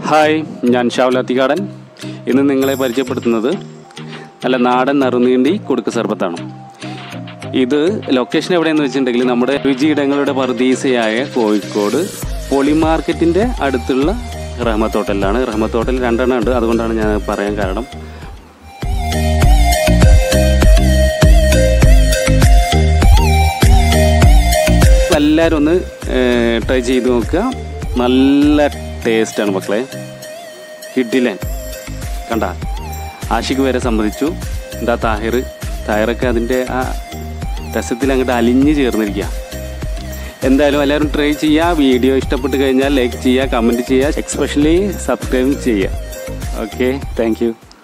hi ഞാൻ ഷാവുലാത്തിക്കാടൻ ഇന്ന് നിങ്ങളെ പരിചയപ്പെടുത്തുന്നത് നല്ല നാടൻ നറുനീണ്ടി കുടുക്ക് സർബത്താണ് ഇത് ലൊക്കേഷൻ എവിടെയെന്ന് വെച്ചിട്ടുണ്ടെങ്കിൽ നമ്മുടെ രുചിയിടങ്ങളുടെ പർദീസയായ കോഴിക്കോട് പൊളി മാർക്കറ്റിൻ്റെ അടുത്തുള്ള റഹ്മത്ത് ഹോട്ടലിലാണ് റഹ്മത്ത് ഹോട്ടൽ രണ്ടെണ്ണം ഉണ്ട് അതുകൊണ്ടാണ് ഞാൻ പറയാൻ കാരണം എല്ലാവരും ഒന്ന് ട്രൈ ചെയ്ത് നോക്കുക നല്ല ടേസ്റ്റാണ് മക്കളെ കിഡിലൻ കണ്ട ആഷിക്ക് വരെ സമ്മതിച്ചു എന്താ താഹിർ താഹിറൊക്കെ അതിൻ്റെ ആ രസത്തിൽ അങ്ങോട്ട് അലിഞ്ഞ് ചേർന്നിരിക്കുക എന്തായാലും എല്ലാവരും ട്രൈ ചെയ്യുക വീഡിയോ ഇഷ്ടപ്പെട്ട് കഴിഞ്ഞാൽ ലൈക്ക് ചെയ്യുക കമൻറ്റ് ചെയ്യുക എക്സ്പെഷ്യലി സബ്സ്ക്രൈബ് ചെയ്യുക ഓക്കെ താങ്ക് യു